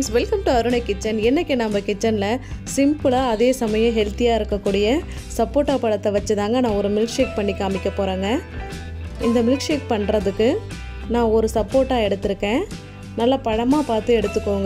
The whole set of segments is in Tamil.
friends welcome to Arunai kitchen இன்றைக்கி நம்ம கிச்சனில் சிம்பிளாக அதே சமயம் ஹெல்த்தியாக இருக்கக்கூடிய சப்போட்டா பழத்தை வச்சு தாங்க நான் ஒரு மில்க் ஷேக் பண்ணி காமிக்க போகிறேங்க இந்த மில்க் ஷேக் பண்ணுறதுக்கு நான் ஒரு சப்போட்டா எடுத்திருக்கேன் நல்லா பழமாக பார்த்து எடுத்துக்கோங்க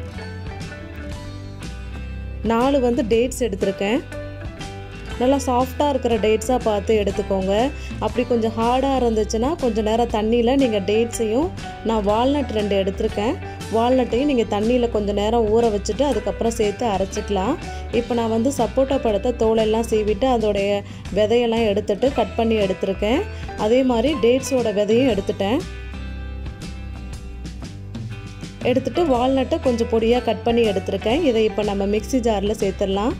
நாலு வந்து டேட்ஸ் எடுத்திருக்கேன் நல்லா சாஃப்டாக இருக்கிற டேட்ஸாக பார்த்து எடுத்துக்கோங்க அப்படி கொஞ்சம் ஹார்டாக இருந்துச்சுன்னா கொஞ்சம் நேரம் தண்ணியில் நீங்கள் டேட்ஸையும் நான் வால்நட் ரெண்டு எடுத்திருக்கேன் வால்நட்டையும் நீங்கள் தண்ணியில் கொஞ்சம் நேரம் ஊற வச்சுட்டு அதுக்கப்புறம் சேர்த்து அரைச்சிக்கலாம் இப்போ நான் வந்து சப்போட்டா பழத்தை தோலெல்லாம் சீவிட்டு அதோடைய விதையெல்லாம் எடுத்துட்டு கட் பண்ணி எடுத்திருக்கேன் அதே மாதிரி டேட்ஸோட விதையும் எடுத்துட்டேன் எடுத்துட்டு வால்நட்டை கொஞ்சம் பொடியாக கட் பண்ணி எடுத்திருக்கேன் இதை இப்போ நம்ம மிக்சி ஜாரில் சேர்த்துடலாம்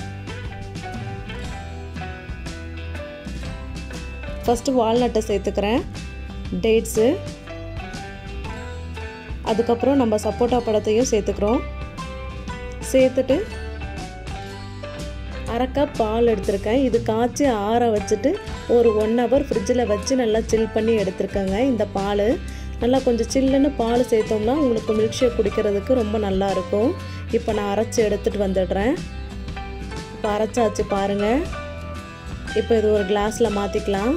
ஃபஸ்ட்டு வால்நட்டை சேர்த்துக்கிறேன் டேட்ஸு அதுக்கப்புறம் நம்ம சப்போட்டா பழத்தையும் சேர்த்துக்கிறோம் சேர்த்துட்டு அரை கப் பால் எடுத்திருக்கேன் இது காய்ச்சி ஆற வச்சுட்டு ஒரு ஒன் ஹவர் ஃப்ரிட்ஜில் வச்சு நல்லா சில் பண்ணி எடுத்திருக்கேங்க இந்த பால் நல்லா கொஞ்சம் சில்லுன்னு பால் சேர்த்தோம்னா உங்களுக்கு மில்க் ஷேக் குடிக்கிறதுக்கு ரொம்ப நல்லா இருக்கும் இப்போ நான் அரைச்சி எடுத்துகிட்டு வந்துடுறேன் இப்போ அரைச்சாச்சு பாருங்கள் இப்போ இது ஒரு கிளாஸில் மாற்றிக்கலாம்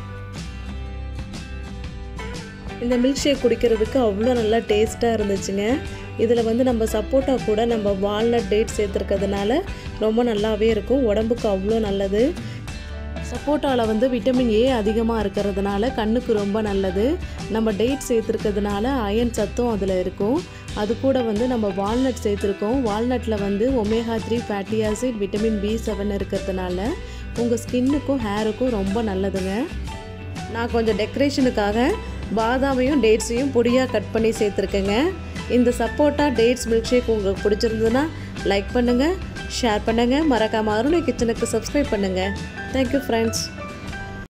இந்த மில்க் ஷேக் குடிக்கிறதுக்கு அவ்வளோ நல்லா டேஸ்ட்டாக இருந்துச்சுங்க இதில் வந்து நம்ம சப்போட்டா கூட நம்ம வால்நட் டேட் சேர்த்துருக்கிறதுனால ரொம்ப நல்லாவே இருக்கும் உடம்புக்கு அவ்வளோ நல்லது சப்போட்டாவில் வந்து விட்டமின் ஏ அதிகமாக இருக்கிறதுனால கண்ணுக்கு ரொம்ப நல்லது நம்ம டேட் சேர்த்துருக்கிறதுனால அயன் சத்தும் அதில் இருக்கும் அது கூட வந்து நம்ம வால்நட் சேர்த்துருக்கோம் வால்நட்டில் வந்து omega three fatty acid vitamin B seven இருக்கிறதுனால உங்கள் ஸ்கின்னுக்கும் ஹேருக்கும் ரொம்ப நல்லதுங்க நான் கொஞ்சம் டெக்கரேஷனுக்காக பாதாமையும் டேட்ஸையும் பொடியாக கட் பண்ணி சேர்த்துருக்கேங்க இந்த சப்போட்டா டேட்ஸ் மில்க் ஷேக் உங்களுக்கு பிடிச்சிருந்ததுன்னா லைக் பண்ணுங்கள் ஷேர் பண்ணுங்கள் மறக்காமல் அருணை கிச்சனுக்கு சப்ஸ்கிரைப் பண்ணுங்கள் தேங்க்யூ ஃப்ரெண்ட்ஸ்